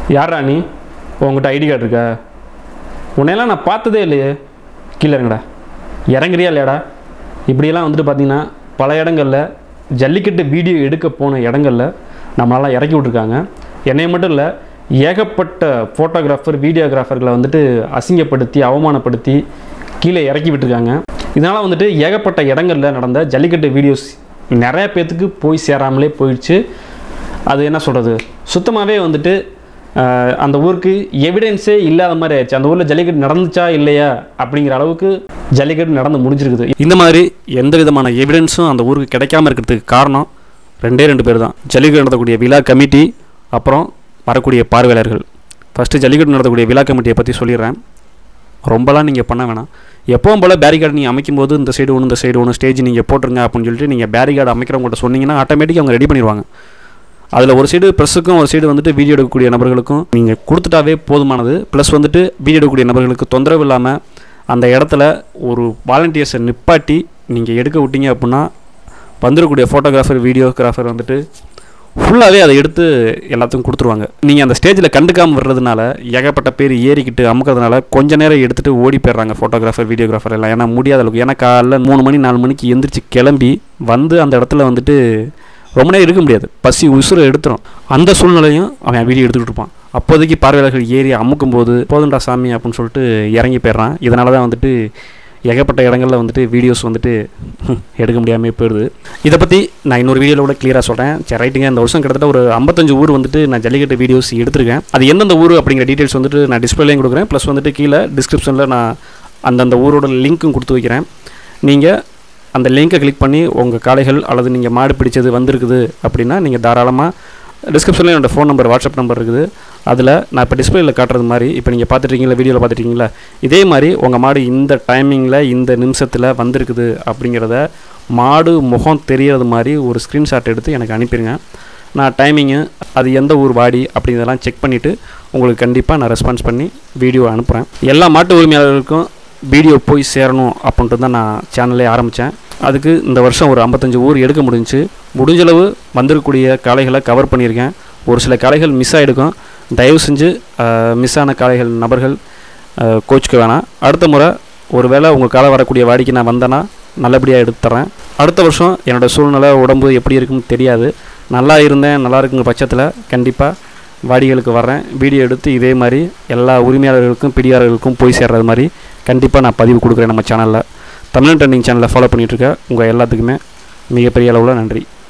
யாரா நீ உங்ககிட்ட ஐடி கார்டு இருக்கா உன்னையெல்லாம் நான் பார்த்ததே இல்லையே கீழே இறங்குடா இறங்குறியா இல்லையாடா இப்படியெல்லாம் வந்துட்டு பார்த்தீங்கன்னா பல இடங்களில் ஜல்லிக்கட்டு வீடியோ எடுக்க போன இடங்களில் நம்மளாலாம் இறக்கி விட்ருக்காங்க என்னை மட்டும் இல்லை ஏகப்பட்ட ஃபோட்டோகிராஃபர் வீடியோகிராஃபர்களை வந்துட்டு அசிங்கப்படுத்தி அவமானப்படுத்தி கீழே இறக்கி விட்டுருக்காங்க இதனால் வந்துட்டு ஏகப்பட்ட இடங்களில் நடந்த ஜல்லிக்கட்டு வீடியோஸ் நிறைய பேர்த்துக்கு போய் சேராமலே போயிடுச்சு அது என்ன சொல்கிறது சுத்தமாகவே வந்துட்டு ஆஹ், அந்த ஊருக்கு எவிடன்ஸே இல்லாத மாதிரி ஆயிடுச்சு அந்த ஊரில் ஜல்லிக்கட்டு நடந்துச்சா இல்லையா அப்படிங்கிற அளவுக்கு ஜல்லிக்கட்டு நடந்து முடிஞ்சிருக்குது இந்த மாதிரி எந்த விதமான எவிடன்ஸும் அந்த ஊருக்கு கிடைக்காம இருக்கிறதுக்கு காரணம் ரெண்டே ரெண்டு பேர் தான் ஜல்லிக்கட்டு நடத்தக்கூடிய விழா கமிட்டி அப்புறம் வரக்கூடிய பார்வையாளர்கள் ஃபஸ்ட்டு ஜல்லிக்கட்டு நடத்தக்கூடிய விழா கமிட்டியை பற்றி சொல்லிடுறேன் ரொம்பலாம் நீங்கள் பண்ண வேணாம் எப்பவும் போல் பேரிகார்டு நீங்கள் அமைக்கும்போது இந்த சைடு ஒன்று இந்த சைடு ஒன்று ஸ்டேஜ் நீங்கள் போட்டுருங்க அப்படின்னு சொல்லிட்டு நீங்கள் பேரிகார்டு அமைக்கிறவங்கள்ட்ட சொன்னீங்கன்னா ஆட்டோமேட்டிக்காக அவங்க ரெடி பண்ணிடுவாங்க அதில் ஒரு சைடு ப்ரெஸ்ஸுக்கும் ஒரு சைடு வந்துட்டு வீடியோ எடுக்கக்கூடிய நபர்களுக்கும் நீங்கள் கொடுத்துட்டாவே போதுமானது ப்ளஸ் வந்துட்டு வீடியோ எடுக்கக்கூடிய நபர்களுக்கு தொந்தரவு இல்லாமல் அந்த இடத்துல ஒரு வாலண்டியர்ஸை நிப்பாட்டி நீங்கள் எடுக்க விட்டீங்க அப்படின்னா வந்துடக்கூடிய ஃபோட்டோகிராஃபர் வீடியோகிராஃபர் வந்துட்டு ஃபுல்லாகவே அதை எடுத்து எல்லாத்துக்கும் கொடுத்துருவாங்க நீங்கள் அந்த ஸ்டேஜில் கண்டுக்காமல் வர்றதுனால ஏகப்பட்ட பேர் ஏறிக்கிட்டு அமுக்கிறதுனால கொஞ்ச நேரம் எடுத்துகிட்டு ஓடி போயிடுறாங்க ஃபோட்டோகிராஃபர் வீடியோகிராஃபர் எல்லாம் ஏன்னா முடியாத அளவுக்கு ஏன்னா காலைல மூணு மணி நாலு மணிக்கு எந்திரிச்சு கிளம்பி வந்து அந்த இடத்துல வந்துட்டு ரொம்ப நேரம் இருக்க முடியாது பசி உசுரை எடுத்துரும் அந்த சூழ்நிலையும் அவன் வீடியோ எடுத்துக்கிட்டு இருப்பான் அப்போதைக்கு பார்வையாளர்கள் ஏறி அமுக்கும் போது போதுண்டா சாமி அப்படின்னு சொல்லிட்டு இறங்கி போயிடுறான் இதனால தான் வந்துட்டு ஏகப்பட்ட இடங்களில் வந்துட்டு வீடியோஸ் வந்துட்டு எடுக்க முடியாமல் போயிடுது இதை பற்றி நான் இன்னொரு வீடியோவில் கூட கிளியராக சொல்கிறேன் சரி ரைட்டுங்க இந்த வருஷம் கிட்டத்தட்ட ஒரு ஐம்பத்தஞ்சு ஊர் வந்துட்டு நான் ஜல்லிக்கட்டு வீடியோஸ் எடுத்திருக்கேன் அது எந்தெந்த ஊர் அப்படிங்கிற டீட்டெயில்ஸ் வந்துட்டு நான் டிஸ்பிளேலையும் கொடுக்குறேன் ப்ளஸ் வந்துட்டு கீழே டிஸ்கிரிப்ஷனில் நான் அந்தந்த ஊரோட லிங்க்கும் கொடுத்து வைக்கிறேன் நீங்கள் அந்த லிங்கை கிளிக் பண்ணி உங்கள் காளைகள் அல்லது நீங்கள் மாடு பிடிச்சது வந்திருக்குது அப்படின்னா நீங்கள் தாராளமாக டிஸ்கிரிப்ஷனில் என்னோட ஃபோன் நம்பர் வாட்ஸ்அப் நம்பர் இருக்குது அதில் நான் இப்போ டிஸ்பிளேயில் காட்டுறது மாதிரி இப்போ நீங்கள் பார்த்துட்ருக்கீங்களா வீடியோவில் பார்த்துட்ருக்கீங்களா இதே மாதிரி உங்கள் மாடு இந்த டைமிங்கில் இந்த நிமிஷத்தில் வந்திருக்குது அப்படிங்கிறத மாடு முகம் தெரியறது மாதிரி ஒரு ஸ்க்ரீன்ஷாட் எடுத்து எனக்கு அனுப்பிடுங்க நான் டைமிங்கு அது எந்த ஊர் வாடி அப்படிங்கிறதெல்லாம் செக் பண்ணிவிட்டு உங்களுக்கு கண்டிப்பாக நான் ரெஸ்பான்ஸ் பண்ணி வீடியோ அனுப்புகிறேன் எல்லா மாட்டு உரிமையாளர்களுக்கும் வீடியோ போய் சேரணும் அப்படின்ட்டு தான் நான் சேனலே ஆரம்பித்தேன் அதுக்கு இந்த வருஷம் ஒரு ஐம்பத்தஞ்சு ஊர் எடுக்க முடிஞ்சுச்சு முடிஞ்சளவு வந்திருக்கக்கூடிய காளைகளை கவர் பண்ணியிருக்கேன் ஒரு சில காளைகள் மிஸ் ஆகிடுக்கும் தயவு செஞ்சு மிஸ் ஆன காளைகள் நபர்கள் அஹ், கோச்சிக்க வேணாம் அடுத்த முறை ஒரு வேளை உங்கள் காலை வரக்கூடிய வாடிக்கை நான் வந்தேன்னா நல்லபடியாக எடுத்து தரேன் அடுத்த வருஷம் என்னோடய சூழ்நிலை உடம்பு எப்படி இருக்குன்னு தெரியாது நல்லா இருந்தேன் நல்லா இருக்குங்க பட்சத்தில் கண்டிப்பாக வாடிகளுக்கு வர்றேன் வீடியோ எடுத்து இதே மாதிரி எல்லா உரிமையாளர்களுக்கும் பிடியாளர்களுக்கும் போய் சேர்றது மாதிரி கண்டிப்பாக நான் பதிவு கொடுக்குறேன் நம்ம சேனலில் தமிழ் ட்ரெண்டிங் சேனலை ஃபாலோ பண்ணிகிட்ருக்க உங்கள் எல்லாத்துக்குமே மிகப்பெரிய அளவில் நன்றி